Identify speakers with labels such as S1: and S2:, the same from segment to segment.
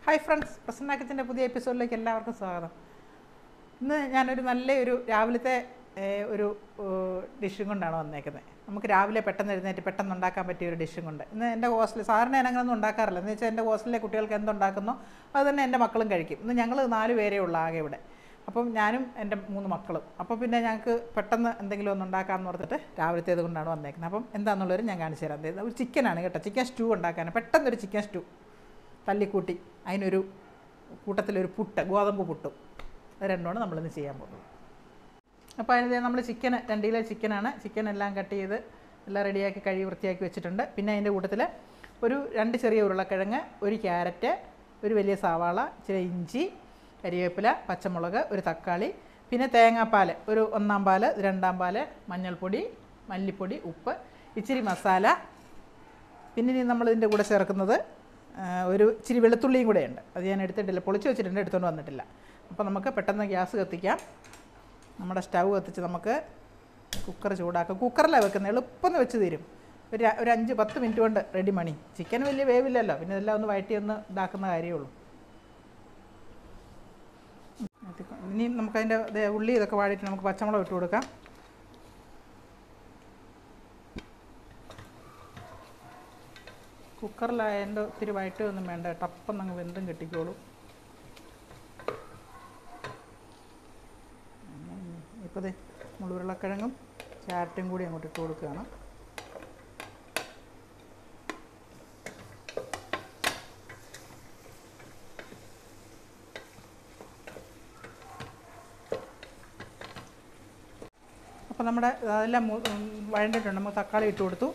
S1: Hi friends പ്രസന്നാക്കത്തിൻ്റെ പുതിയ എപ്പിസോഡിലേക്ക് എല്ലാവർക്കും സ്വാഗതം ഇന്ന് ഞാനൊരു നല്ലൊരു രാവിലത്തെ ഏഹ്, ഒരു ഡിഷും കൊണ്ടാണ് വന്നേക്കുന്നത് നമുക്ക് രാവിലെ പെട്ടെന്ന് എഴുന്നേറ്റ് പെട്ടെന്ന് ഉണ്ടാക്കാൻ പറ്റിയ ഒരു ഡിഷും കൊണ്ട് ഇന്ന് എൻ്റെ ഹോസ്റ്റലിൽ സാറിന് ഞാൻ അങ്ങനെയൊന്നും ഉണ്ടാക്കാറില്ല എന്ന് വെച്ചാൽ എൻ്റെ ഹോസ്റ്റലിലെ കുട്ടികൾക്ക് എന്തുണ്ടാക്കുന്നോ അത് തന്നെ എൻ്റെ മക്കളും കഴിക്കും ഇന്ന് ഞങ്ങൾ നാല് പേരേ ഉള്ളൂ ആകെ ഇവിടെ അപ്പം ഞാനും എൻ്റെ മൂന്ന് മക്കളും അപ്പോൾ പിന്നെ ഞങ്ങൾക്ക് പെട്ടെന്ന് എന്തെങ്കിലും ഒന്ന് ഉണ്ടാക്കാമെന്ന് ഓർത്തിട്ട് രാവിലത്തേത് കൊണ്ടാണ് വന്നേക്കുന്നത് അപ്പം എന്താണെന്നുള്ളവർ ഞാൻ കാണിച്ചു തരാം ദേ, ഒരു ചിക്കനാണ് കേട്ടോ ചിക്കൻ സ്റ്റൂ ഉണ്ടാക്കാൻ പെട്ടെന്നൊരു ചിക്കൻ സ്റ്റൂ തല്ലിക്കൂട്ടി അതിനൊരു കൂട്ടത്തിലൊരു പുട്ട് ഗോതമ്പ് പുട്ടും അത് രണ്ടുമാണ് നമ്മളിന്ന് ചെയ്യാൻ പോകുന്നത് അപ്പോൾ അതിന് നമ്മൾ ചിക്കൻ രണ്ട് കിലോ ചിക്കനാണ് ചിക്കൻ എല്ലാം കട്ട് ചെയ്ത് എല്ലാം റെഡിയാക്കി കഴുകി വൃത്തിയാക്കി വെച്ചിട്ടുണ്ട് പിന്നെ അതിൻ്റെ കൂട്ടത്തിൽ ഒരു രണ്ട് ചെറിയ ഉരുളക്കിഴങ്ങ് ഒരു ക്യാരറ്റ് ഒരു വലിയ സവാള ഇച്ചിരി ഇഞ്ചി കരിവേപ്പില പച്ചമുളക് ഒരു തക്കാളി പിന്നെ തേങ്ങാപ്പാൽ ഒരു ഒന്നാം പാൽ രണ്ടാം പാൽ മഞ്ഞൾപ്പൊടി മല്ലിപ്പൊടി ഉപ്പ് ഇച്ചിരി മസാല പിന്നെ ഇനി നമ്മൾ ഇതിൻ്റെ കൂടെ ചേർക്കുന്നത് ആ, ഒരു ഇച്ചിരി വെളുത്തുള്ളിയും കൂടെ ഉണ്ട് അത് ഞാൻ എടുത്തിട്ടില്ല പൊളിച്ച് വെച്ചിട്ടുണ്ട് എടുത്തുകൊണ്ട് വന്നിട്ടില്ല അപ്പോൾ നമുക്ക് പെട്ടെന്ന് ഗ്യാസ് കത്തിക്കാം നമ്മുടെ സ്റ്റൗ കത്തിച്ച് നമുക്ക് കുക്കർ ചൂടാക്കാം കുക്കറിലാണ് വെക്കുന്നത് എളുപ്പം വെച്ച് തീരും ഒരു ര- ഒരു അഞ്ച് പത്ത് മിനിറ്റ് കൊണ്ട് റെഡി മണി ചിക്കൻ വലിയ വേവില്ലല്ലോ പിന്നെ ഇതെല്ലാം ഒന്ന് വഴറ്റി ഒന്ന് ഇതാക്കുന്ന കാര്യമുള്ളൂ ഇനി നമുക്കതിൻ്റെ ദേ ഉള്ളി ഇതൊക്കെ വാടിയിട്ട് നമുക്ക് പച്ചമുളക് ഇട്ട് കൊടുക്കാം കുക്കറിലായതിൻ്റെ ഒത്തിരി വഴറ്റൊന്നും വേണ്ട ടപ്പം അങ്ങ് വെന്തും കിട്ടിക്കോളും ഇപ്പോൾ ദേ മുളുരുളക്കിഴങ്ങും ക്യാരറ്റും കൂടി അങ്ങോട്ട് ഇട്ട് കൊടുക്കുകയാണ് അപ്പോൾ നമ്മുടെ അതെല്ലാം മു- ഉം, വഴണ്ടിട്ടുണ്ട് നമുക്ക് തക്കാളി ഇട്ട് കൊടുത്തു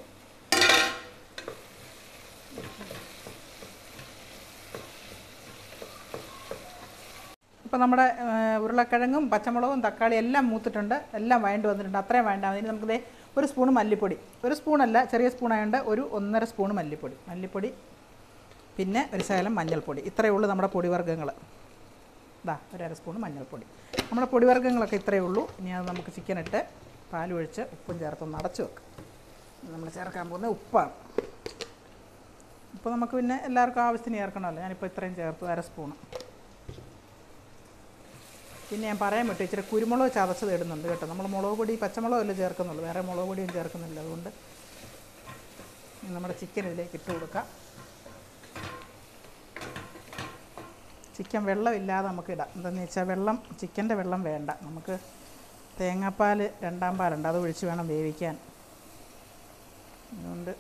S1: ഇപ്പോൾ നമ്മുടെ ആ, ഉരുളക്കിഴങ്ങും പച്ചമുളകും തക്കാളി എല്ലാം മൂത്തിട്ടുണ്ട് എല്ലാം വഴണ്ട് വന്നിട്ടുണ്ട് അത്രയും വേണ്ട അതിന് നമുക്ക് ദേ ഒരു സ്പൂൺ മല്ലിപ്പൊടി ഒരു സ്പൂണല്ല ചെറിയ സ്പൂണായതുകൊണ്ട് ഒരു ഒന്നര സ്പൂൺ മല്ലിപ്പൊടി മല്ലിപ്പൊടി പിന്നെ ഒരു ശകലം മഞ്ഞൾപ്പൊടി ഇത്രയേ ഉള്ളൂ നമ്മുടെ പൊടിവർഗ്ഗങ്ങൾ ഇതാ ഒരു അര സ്പൂൺ മഞ്ഞൾപ്പൊടി നമ്മുടെ പൊടിവർഗ്ഗങ്ങളൊക്കെ ഇത്രയേ ഉള്ളൂ ഇനി അത് നമുക്ക് ചിക്കൻ ഇട്ട് പാലൊഴിച്ച് ഉപ്പും ചേർത്തൊന്ന് അടച്ചു വെക്കാം നമ്മൾ ചേർക്കാൻ പോകുന്നത് ഉപ്പാണ് ഉപ്പ് നമുക്ക് പിന്നെ എല്ലാവർക്കും ആവശ്യത്തിന് ചേർക്കണമല്ലോ ഞാനിപ്പോൾ ഇത്രയും ചേർത്തു അര സ്പൂണ് പിന്നെ ഞാൻ പറയാൻ പറ്റും ഇച്ചിരി കുരുമുളക് ചതച്ചത് ഇടുന്നുണ്ട് കേട്ടോ നമ്മൾ മുളക് പൊടി പച്ചമുളകല്ലേ ചേർക്കുന്നുള്ളൂ വേറെ മുളക് പൊടിയും ചേർക്കുന്നില്ല അതുകൊണ്ട് ഇനി നമ്മുടെ ചിക്കൻ ഇതിലേക്ക് ഇട്ട് കൊടുക്കാം ചിക്കൻ വെള്ളമില്ലാതെ നമുക്ക് ഇടാം എന്താണെന്ന് വെച്ചാൽ വെള്ളം ചിക്കൻ്റെ വെള്ളം വേണ്ട നമുക്ക് തേങ്ങാപ്പാൽ രണ്ടാം പാലുണ്ട് അത് ഒഴിച്ച് വേണം വേവിക്കാൻ അതുകൊണ്ട്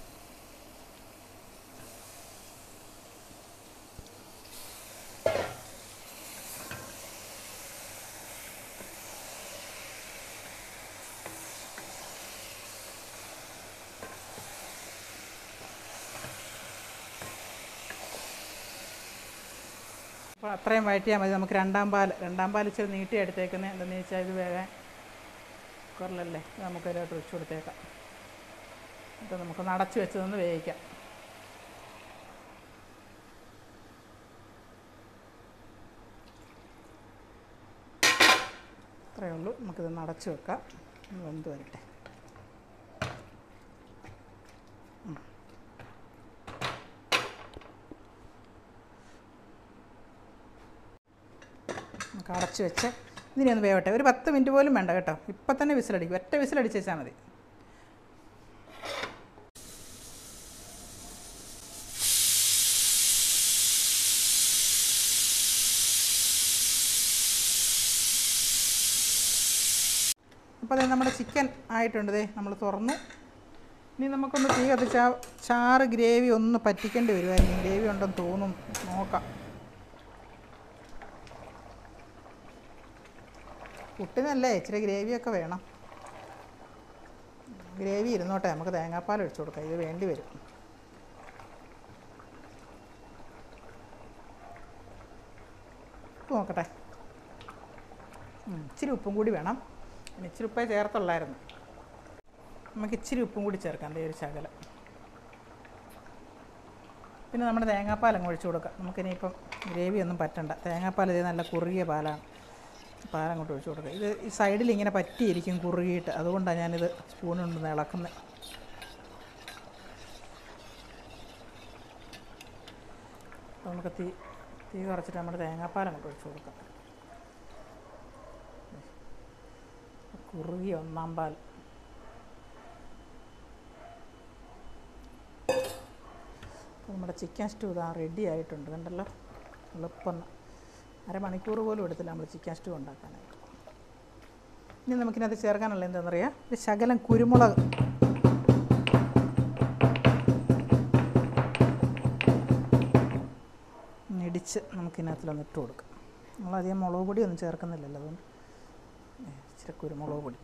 S1: അപ്പോൾ അത്രയും വഴറ്റിയാൽ മതി നമുക്ക് രണ്ടാം പാൽ രണ്ടാം പാൽ ഇച്ചിരി നീട്ടി എടുത്തേക്കുന്നത് എന്താണെന്ന് വെച്ചാൽ ഇത് വേഗം കുക്കറിലല്ലേ ഇത് നമുക്ക് അതിലോട്ട് ഒഴിച്ചു കൊടുത്തേക്കാം എന്നിട്ട് നമുക്കൊന്ന് അടച്ച് വെച്ചതൊന്ന് വേവിക്കാം അത്രയേ ഉള്ളൂ നമുക്കിതൊന്ന് അടച്ച് വെക്കാം ഒന്ന് വെന്ത് വരട്ടെ നമുക്ക് അടച്ച് വെച്ച് ഇതിനെ ഒന്ന് വേവട്ടെ ഒരു പത്ത് മിനിറ്റ് പോലും വേണ്ട കേട്ടോ ഇപ്പം തന്നെ വിസിലടിക്കും ഒറ്റ വിസിലടിച്ച് വെച്ചാൽ മതി അപ്പോൾ അതെ നമ്മുടെ ചിക്കൻ ആയിട്ടുണ്ട് ദേ നമ്മൾ തുറന്നു ഇനി നമുക്കൊന്ന് തീ കത്തിച്ച് ആ ചാറ് ഗ്രേവി ഒന്ന് പറ്റിക്കേണ്ടി വരുമായിരിക്കും ഗ്രേവി ഉണ്ടെന്ന് തോന്നും നോക്കാം പുട്ടിനല്ലേ ഇച്ചിരി ഗ്രേവിയൊക്കെ വേണം ഗ്രേവി ഇരുന്നോട്ടെ നമുക്ക് തേങ്ങാപ്പാൽ ഒഴിച്ചു കൊടുക്കാം ഇത് വേണ്ടി വരും ഉപ്പ് നോക്കട്ടെ ഉം, ഇച്ചിരി ഉപ്പും കൂടി വേണം പിന്നെ ഇച്ചിരി ഉപ്പേ ചേർത്തുള്ളായിരുന്നു നമുക്ക് ഇച്ചിരി ഉപ്പും കൂടി ചേർക്കാം ദേ ഒരു ശകലം പിന്നെ നമ്മുടെ തേങ്ങാപ്പാൽ അങ്ങ് ഒഴിച്ചു കൊടുക്കാം നമുക്കിനിയിപ്പം ഗ്രേവി ഒന്നും പറ്റണ്ട തേങ്ങാപ്പാൽ ഇത് നല്ല കുറുകിയ പാലാണ് പാലങ്ങോട്ട് ഒഴിച്ചു കൊടുക്കുക ഇത് ഈ സൈഡിൽ ഇങ്ങനെ പറ്റിയിരിക്കും കുറുകിയിട്ട് അതുകൊണ്ടാണ് ഞാനിത് സ്പൂൺ കൊണ്ട് ഇളക്കുന്നത് നമുക്ക് തീ തീ കുറച്ചിട്ട് നമ്മൾ തേങ്ങാപ്പാൽ അങ്ങോട്ട് ഒഴിച്ച് കൊടുക്കാം കുറുകി ഒന്നാം പാൽ അപ്പോൾ നമ്മുടെ ചിക്കൻ സ്റ്റൂ ഇതാ റെഡി ആയിട്ടുണ്ട് കണ്ടല്ലോ എളുപ്പം അരമണിക്കൂർ പോലും എടുത്തില്ല നമ്മൾ ചിക്കൻ സ്റ്റൂ ഉണ്ടാക്കാനായിട്ട് ഇനി നമുക്കിനകത്ത് ചേർക്കാനുള്ള എന്താണെന്നറിയാം ഒരു ശകലം കുരുമുളക് ഒന്ന് ഇടിച്ച് നമുക്കിനകത്തിലൊന്ന് ഇട്ട് കൊടുക്കാം നമ്മളധികം മുളക് പൊടി ഒന്നും ചേർക്കുന്നില്ലല്ലോ അതുകൊണ്ട് ഏ, ഇച്ചിരി കുരുമുളക് പൊടി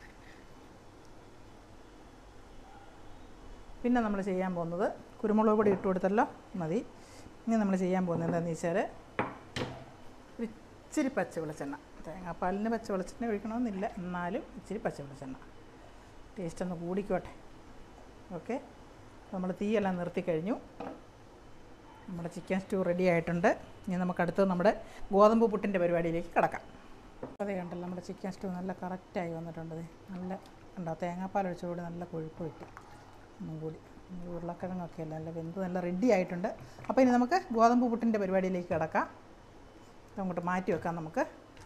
S1: പിന്നെ നമ്മൾ ചെയ്യാൻ പോകുന്നത് കുരുമുളക് പൊടി ഇട്ട് കൊടുത്തല്ലോ മതി ഇനി നമ്മൾ ചെയ്യാൻ പോകുന്നത് എന്താണെന്ന് വെച്ചാൽ ഒരു ഇച്ചിരി പച്ച വെളിച്ചെണ്ണ തേങ്ങാപ്പാലിന് പച്ച വെളിച്ചെണ്ണ ഒഴിക്കണമെന്നില്ല എന്നാലും ഇച്ചിരി പച്ച വെളിച്ചെണ്ണ ടേസ്റ്റ് ഒന്ന് കൂടിക്കോട്ടെ ഓക്കെ നമ്മൾ തീയെല്ലാം നിർത്തി കഴിഞ്ഞു നമ്മുടെ ചിക്കൻ സ്റ്റൂ റെഡി ആയിട്ടുണ്ട് ഇനി നമുക്ക് അടുത്തത് നമ്മുടെ ഗോതമ്പ് പുട്ടിൻ്റെ പരിപാടിയിലേക്ക് കിടക്കാം അതേ കണ്ടല്ലോ നമ്മുടെ ചിക്കൻ സ്റ്റൂ നല്ല കറക്റ്റായി വന്നിട്ടുണ്ട് ദേ. നല്ല കണ്ടോ തേങ്ങാപ്പാൽ ഒഴിച്ചുകൂടി നല്ല കൊഴുപ്പ് കിട്ടും ഒന്നും കൂടി ഈ ഉരുളക്കിഴങ്ങൊക്കെ അല്ല നല്ല വെന്ത് നല്ല റെഡി ആയിട്ടുണ്ട് അപ്പോൾ ഇനി നമുക്ക് ഗോതമ്പ് പുട്ടിൻ്റെ പരിപാടിയിലേക്ക് കിടക്കാം ഇത് അങ്ങോട്ട് മാറ്റി വെക്കാം നമുക്ക്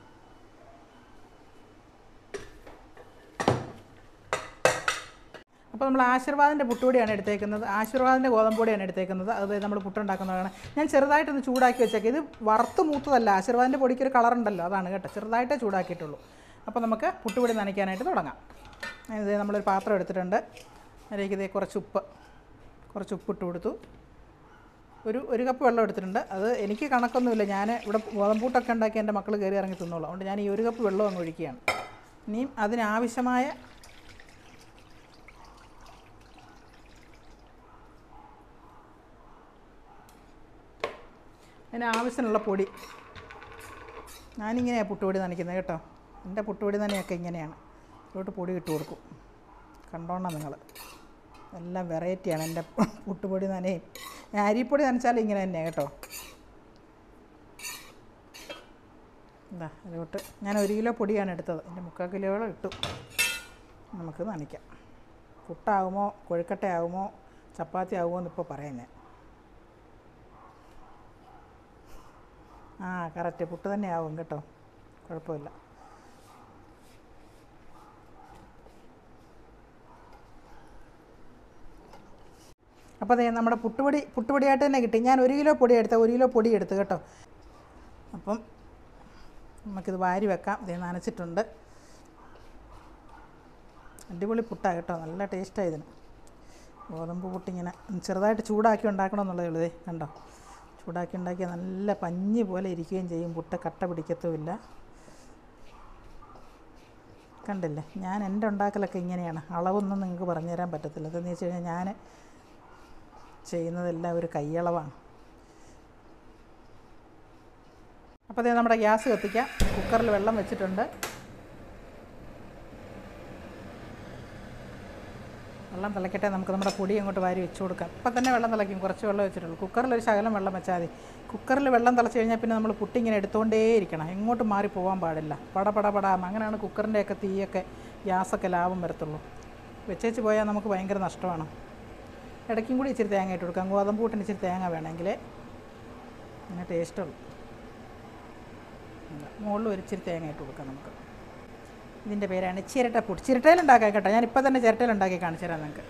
S1: അപ്പോൾ നമ്മൾ ആശീർവാദിൻ്റെ പുട്ടുപൊടിയാണ് എടുത്തേക്കുന്നത് ആശീർവാദിൻ്റെ ഗോതമ്പൊടിയാണ് എടുത്തേക്കുന്നത് അത് നമ്മൾ പുട്ടുണ്ടാക്കുന്നതാണ് ഞാൻ ചെറുതായിട്ടൊന്ന് ചൂടാക്കി വെച്ചേക്കാം ഇത് വറുത്ത് മൂത്തതല്ല ആശീർവാദിൻ്റെ പൊടിക്ക് ഒരു കളറുണ്ടല്ലോ അതാണ് കേട്ടോ ചെറുതായിട്ടേ ചൂടാക്കിയിട്ടുള്ളൂ അപ്പോൾ നമുക്ക് പുട്ടുപൊടി നനയ്ക്കാനായിട്ട് തുടങ്ങാം ഇത് നമ്മളൊരു പാത്രം എടുത്തിട്ടുണ്ട് അതിലേക്ക് ഇതേ കുറച്ച് ഉപ്പ് കുറച്ച് ഉപ്പിട്ട് കൊടുത്തു ഒരു ഒരു കപ്പ് വെള്ളം എടുത്തിട്ടുണ്ട് അത് എനിക്ക് കണക്കൊന്നുമില്ല ഞാൻ ഇവിടെ ഗോതമ്പൂട്ടൊക്കെ ഉണ്ടാക്കി എൻ്റെ മക്കൾ കയറി ഇറങ്ങി തിന്നോളൂ അതുകൊണ്ട് ഞാൻ ഈ ഒരു കപ്പ് വെള്ളം അങ്ങ് ഒഴിക്കുകയാണ് ഇനിയും അതിനാവശ്യമായ അതിന് ആവശ്യമുള്ള പൊടി ഞാനിങ്ങനെയാണ് പുട്ടുപൊടി നനയ്ക്കുന്നത് കേട്ടോ എൻ്റെ പുട്ടുപൊടി നനയൊക്കെ ഇങ്ങനെയാണ് ഇതിലോട്ട് പൊടി ഇട്ട് കൊടുക്കും കണ്ടോണം നിങ്ങൾ എല്ലാം വെറൈറ്റിയാണ് എൻ്റെ പുട്ടുപൊടി നനയും ഞാൻ അരിപ്പൊടി നനച്ചാലും ഇങ്ങനെ തന്നെയാണ് കേട്ടോ എന്താ അതിലോട്ട് ഞാൻ ഒരു കിലോ പൊടിയാണ് എടുത്തത് എൻ്റെ മുക്കാൽ കിലോയോളം ഇട്ടു നമുക്ക് നനയ്ക്കാം പുട്ടാകുമോ കൊഴുക്കട്ട ആകുമോ ചപ്പാത്തി ആകുമോ എന്നിപ്പോൾ പറയാം ഞാൻ ആ കറക്റ്റ് പുട്ട് തന്നെ ആവും കേട്ടോ കുഴപ്പമില്ല അപ്പോൾ അതെ നമ്മുടെ പുട്ടുപൊടി പുട്ടുപൊടിയായിട്ട് തന്നെ കിട്ടി ഞാൻ ഒരു കിലോ പൊടി എടുത്ത ഒരു കിലോ പൊടി എടുത്ത് കേട്ടോ അപ്പം നമുക്കിത് വാരി വെക്കാം ഇത് നനച്ചിട്ടുണ്ട് അടിപൊളി പുട്ടാണ് കേട്ടോ നല്ല ടേസ്റ്റാണ് ഇതിന് ഗോതമ്പ് പുട്ടിങ്ങനെ ചെറുതായിട്ട് ചൂടാക്കി ഉണ്ടാക്കണമെന്നുള്ളതേ ഉള്ളൂ ദേ കണ്ടോ ചൂടാക്കി ഉണ്ടാക്കിയാൽ നല്ല പഞ്ഞി പോലെ ഇരിക്കുകയും ചെയ്യും പുട്ട് കട്ട പിടിക്കത്തുമില്ല കണ്ടില്ലേ ഞാൻ എൻ്റെ ഉണ്ടാക്കലൊക്കെ ഇങ്ങനെയാണ് അളവൊന്നും നിങ്ങൾക്ക് പറഞ്ഞുതരാൻ പറ്റത്തില്ല അതെന്ന് വെച്ച് കഴിഞ്ഞാൽ ഞാൻ ചെയ്യുന്നതെല്ലാം ഒരു കൈയളവാണ് അപ്പോൾ അതേ നമ്മുടെ ഗ്യാസ് കത്തിക്കാം കുക്കറിൽ വെള്ളം വെച്ചിട്ടുണ്ട് വെള്ളം തിളക്കട്ടെ നമുക്ക് നമ്മുടെ പൊടി അങ്ങോട്ട് വാരി വെച്ച് കൊടുക്കാം ഇപ്പം തന്നെ വെള്ളം തിളയ്ക്കും കുറച്ച് വെള്ളം വെച്ചിട്ടുള്ളൂ കുക്കറിൽ ഒരു ശകലം വെള്ളം വെച്ചാൽ മതി കുക്കറിൽ വെള്ളം തിളച്ച് കഴിഞ്ഞാൽ പിന്നെ നമ്മൾ പുട്ടി ഇങ്ങനെ എടുത്തുകൊണ്ടേ ഇരിക്കണം എങ്ങോട്ടും മാറി പോകാൻ പാടില്ല പട പട പടാന്ന് അങ്ങനെയാണ് കുക്കറിൻ്റെയൊക്കെ തീയൊക്കെ ഗ്യാസൊക്കെ ലാഭം വരത്തുള്ളൂ വെച്ചേച്ച് പോയാൽ നമുക്ക് ഭയങ്കര നഷ്ടമാണ് ഇടയ്ക്കും കൂടി ഇച്ചിരി തേങ്ങ ഇട്ട് കൊടുക്കാം ഗോതമ്പ് കൂട്ടിന് ഇച്ചിരി തേങ്ങ വേണമെങ്കിൽ അങ്ങനെ ടേസ്റ്റുള്ളൂ മുകളിൽ ഒരു ഇച്ചിരി തേങ്ങ ഇട്ട് കൊടുക്കാം നമുക്ക് ഇതിൻ്റെ പേരാണ് ചിരട്ടപ്പൂട്ട് ചിരട്ടയിലുണ്ടാക്കാം കേട്ടോ ഞാൻ ഇപ്പം തന്നെ ചിരട്ടയിലുണ്ടാക്കി കാണിച്ചു തരാം നിങ്ങൾക്ക്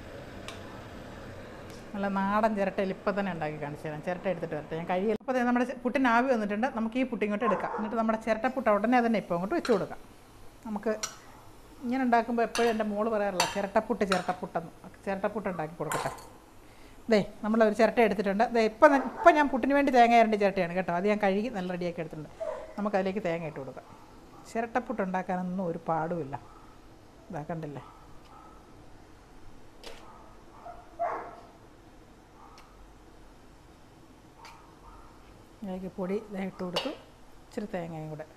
S1: നല്ല നാടൻ ചിരട്ടയിൽ ഇപ്പം തന്നെ ഉണ്ടാക്കി കാണിച്ചു തരാം ചിരട്ട എടുത്തിട്ട് വരട്ടെ ഞാൻ കഴിയില്ല അപ്പോൾ ദേ നമ്മുടെ പുട്ടിന് ആവി വന്നിട്ടുണ്ട് നമുക്ക് ഈ പുട്ട് ഇങ്ങോട്ട് എടുക്കാം എന്നിട്ട് നമ്മുടെ ചിരട്ടപ്പുട്ട് ഉടനെ തന്നെ ഇപ്പോൾ അങ്ങോട്ട് വെച്ച് കൊടുക്കാം നമുക്ക് ഇങ്ങനെ ഉണ്ടാക്കുമ്പോൾ എപ്പോഴും എൻ്റെ മോള് പറയാറില്ല ചിരട്ടപ്പുട്ട് ചിരട്ടപ്പുട്ടെന്ന് ചിരട്ടപ്പുട്ട് ഉണ്ടാക്കി കൊടുക്കട്ടെ ദേ നമ്മളൊരു ചിരട്ട എടുത്തിട്ടുണ്ട് ദേ ഇപ്പം ഇപ്പം ഞാൻ പുട്ടിന് വേണ്ടി തേങ്ങ രണ്ട് ചിരട്ടയാണ് കേട്ടോ അത് ഞാൻ കഴുകി നല്ല റെഡിയാക്കി എടുത്തിട്ടുണ്ട് നമുക്ക് അതിലേക്ക് തേങ്ങ ഇട്ട് കൊടുക്കാം ചിരട്ടപ്പുട്ട് ഉണ്ടാക്കാനൊന്നും ഒരു പാടുമില്ല ഇതാ കണ്ടില്ലേ അതിലേക്ക് പൊടി ദേ ഇട്ട് കൊടുത്തു ഇച്ചിരി തേങ്ങയും കൂടെ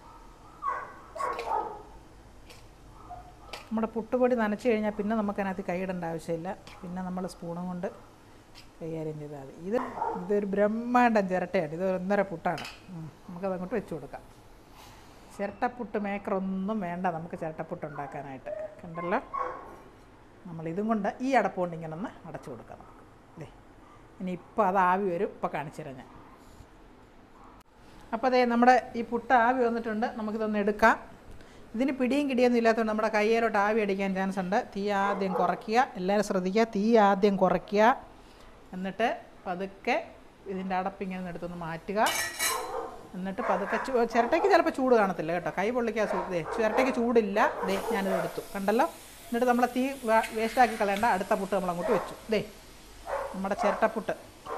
S1: നമ്മുടെ പുട്ടുപൊടി നനച്ച് കഴിഞ്ഞാൽ പിന്നെ നമുക്കതിനകത്ത് കൈയിടേണ്ട ആവശ്യമില്ല പിന്നെ നമ്മൾ സ്പൂണും കൊണ്ട് കൈകാര്യം ചെയ്താൽ മതി ഇത് ഇതൊരു ബ്രഹ്മാണ്ടം ചിരട്ടയാണ് ഇത് ഒന്നര പുട്ടാണ് ഉം. നമുക്കത് അങ്ങോട്ട് വെച്ച് കൊടുക്കാം ചിരട്ടപ്പുട്ട് മേക്കർ ഒന്നും വേണ്ട നമുക്ക് ചിരട്ടപ്പുട്ട് ഉണ്ടാക്കാനായിട്ട് കണ്ടല്ലോ നമ്മൾ ഇതും കൊണ്ട് ഈ അടപ്പ് കൊണ്ട് ഇങ്ങനെ ഒന്ന് അടച്ചു കൊടുക്കാം നമുക്ക് ദേ ഇനി ഇപ്പോൾ അത് ആവി വരും ഇപ്പോൾ കാണിച്ചു തരാം ഞാൻ അപ്പോൾ അതേ നമ്മുടെ ഈ പുട്ട് ആവി വന്നിട്ടുണ്ട് നമുക്കിതൊന്ന് എടുക്കാം ഇതിന് പിടിയും കിടിയൊന്നും ഇല്ലാത്തതുകൊണ്ട് നമ്മുടെ കയ്യിലോട്ട് ആവി അടിക്കാൻ ചാൻസ് ഉണ്ട് തീ ആദ്യം കുറയ്ക്കുക എല്ലാവരും ശ്രദ്ധിക്കുക തീ ആദ്യം കുറയ്ക്കുക എന്നിട്ട് പതുക്കെ ഇതിൻ്റെ അടപ്പിങ്ങനെ ഒന്ന് എടുത്തൊന്ന് മാറ്റുക എന്നിട്ട് പതുക്കെ ചു ചിരട്ടയ്ക്ക് ചിലപ്പോൾ ചൂട് കാണത്തില്ല കേട്ടോ കൈ പൊള്ളിക്കാൻ സൂ ദേ ചിരട്ടയ്ക്ക് ചൂടില്ല ദേ ഞാനിത് എടുത്തു കണ്ടല്ലോ എന്നിട്ട് നമ്മളെ തീ വേസ്റ്റാക്കി കളയേണ്ട അടുത്ത പുട്ട് നമ്മൾ അങ്ങോട്ട് വെച്ചു ദേ നമ്മുടെ ചിരട്ടപ്പുട്ട്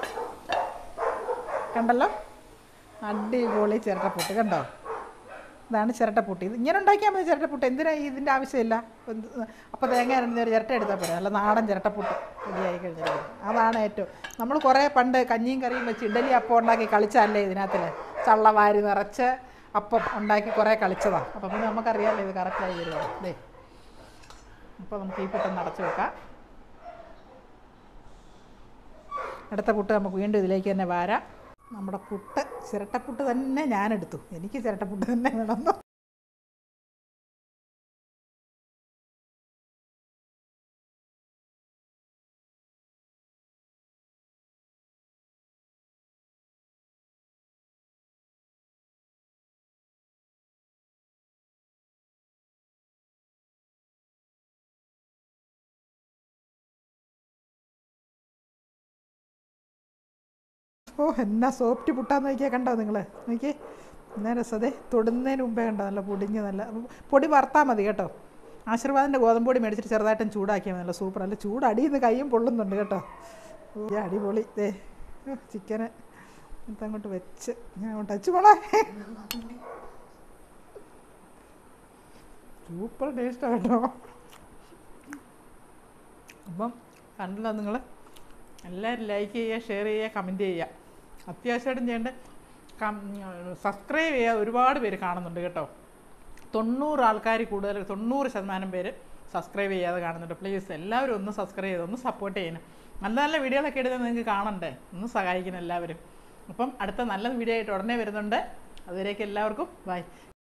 S1: കണ്ടല്ലോ അടിപൊളി ചിരട്ടപ്പുട്ട് കണ്ടോ ഇതാണ് ചിരട്ടപ്പുട്ട് ഇത് ഇങ്ങനെ ഉണ്ടാക്കിയാൽ മതി ചിരട്ടപ്പുട്ട് എന്തിനാ ഇതിൻ്റെ ആവശ്യമില്ല എന്ത് അപ്പോൾ തേങ്ങ അരഞ്ഞ ഒരു ചിരട്ട എടുത്താൽ പോരെ നല്ല നാടൻ ചിരട്ടപ്പുട്ട് റെഡിയായി കഴിഞ്ഞാൽ അതാണ് ഏറ്റവും നമ്മൾ കുറേ പണ്ട് കഞ്ഞിയും കറിയും വെച്ച് ഇഡലി അപ്പം ഉണ്ടാക്കി കളിച്ചല്ലേ ഇതിനകത്തിൽ ചള്ള വാരി നിറച്ച് അപ്പം ഉണ്ടാക്കി കുറേ കളിച്ചതാണ് അപ്പം പിന്നെ നമുക്കറിയാമല്ലോ ഇത് കറക്റ്റായി വരുവാണ് ദേ അപ്പോൾ നമുക്ക് ഈ പുട്ടൊന്ന് അടച്ചു വെക്കാം അടുത്ത പുട്ട് നമുക്ക് വീണ്ടും ഇതിലേക്ക് തന്നെ വാരാം നമ്മുടെ പുട്ട് ചിരട്ടപ്പുട്ട് തന്നെ ഞാനെടുത്തു എനിക്ക് ചിരട്ടപ്പുട്ട് തന്നെ വേണമെന്ന് ഓ എന്നാ സോഫ്റ്റ് പുട്ടാന്ന് നോക്കിയാൽ കണ്ടോ നിങ്ങൾ നോക്കി എന്നാ രസതേ തൊടുന്നതിന് മുമ്പേ കണ്ടോ നല്ല പൊടിഞ്ഞ് നല്ല പൊടി വറുത്താൽ മതി കേട്ടോ ആശീർവാദിൻ്റെ ഗോതമ്പൊടി മേടിച്ചിട്ട് ചെറുതായിട്ടും ചൂടാക്കിയാൽ മതി നല്ല സൂപ്പർ നല്ല ചൂട് അടിയിൽ നിന്ന് കയ്യും പൊള്ളുന്നുണ്ട് കേട്ടോ ഓ ഈ അടിപൊളി ദേ ചിക്കന് അങ്ങോട്ട് വെച്ച് ഞാൻ അങ്ങോട്ട് വെച്ച് പോണേ സൂപ്പർ ടേസ്റ്റാണ് കേട്ടോ അപ്പം കണ്ടല്ലോ നിങ്ങൾ എല്ലാവരും ലൈക്ക് ചെയ്യുക ഷെയർ ചെയ്യുക കമൻറ്റ് ചെയ്യുക അത്യാവശ്യമായിട്ടും ചെയ്യേണ്ട സബ്സ്ക്രൈബ് ചെയ്യുക ഒരുപാട് പേര് കാണുന്നുണ്ട് കേട്ടോ തൊണ്ണൂറ് ആൾക്കാർ കൂടുതൽ തൊണ്ണൂറ് ശതമാനം പേര് സബ്സ്ക്രൈബ് ചെയ്യാതെ കാണുന്നുണ്ട് പ്ലീസ് എല്ലാവരും ഒന്ന് സബ്സ്ക്രൈബ് ചെയ്ത് ഒന്ന് സപ്പോർട്ട് ചെയ്യണം നല്ല നല്ല വീഡിയോകളൊക്കെ എടുത്ത് നിങ്ങൾക്ക് കാണണ്ടേ ഒന്ന് സഹായിക്കണം എല്ലാവരും അപ്പം അടുത്ത നല്ല വീഡിയോ ആയിട്ട് ഉടനെ വരുന്നുണ്ട് അതുവരേക്കും എല്ലാവർക്കും ബൈ